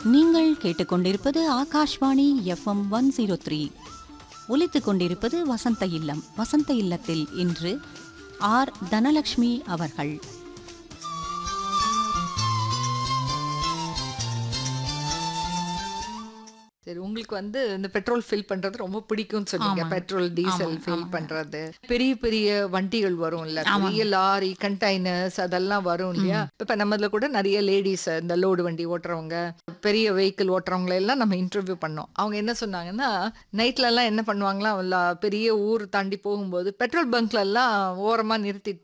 நீங்கள் கேட்டுக்கொண்டிருப்பது Akashvani FM one zero three ஒலித்துக் கொண்டிருப்பது வசந்த இல்லம் வசந்த இல்லத்தில் இன்று ஆர் தனலட்சுமி அவர்கள் சரி உங்களுக்கு வந்து இந்த பெட்ரோல் ஃபில் பண்றது ரொம்ப பிடிக்கும்னு சொன்னீங்க ஆமாங்க. பெட்ரோல் டீசல் ஆமாங்க, ஃபில் ஆமாங்க. பண்றது பெரிய பெரிய வண்டிகள் வரும் இல்ல ஆமாங்க. பெரிய லாரி கண்டெய்னர்ஸ் அதெல்லாம் வரும் இல்லையா இப்ப நம்மதுல கூட நிறைய லேடிஸ் இந்த லோடு வண்டி ஓட்டுறவங்க பெரிய வெஹிக்கிள் ஓட்டுறவங்களை எல்லாம் நம்ம இன்டர்வியூ பண்ணோம் அவங்க என்ன சொன்னாங்கன்னா நைட்ல எல்லாம் என்ன பண்ணுவாங்களா பெரிய ஊர் தாண்டி போகும்போது பெட்ரோல் பங்க்ல எல்லாம் ஓரமா நிறுத்திட்டு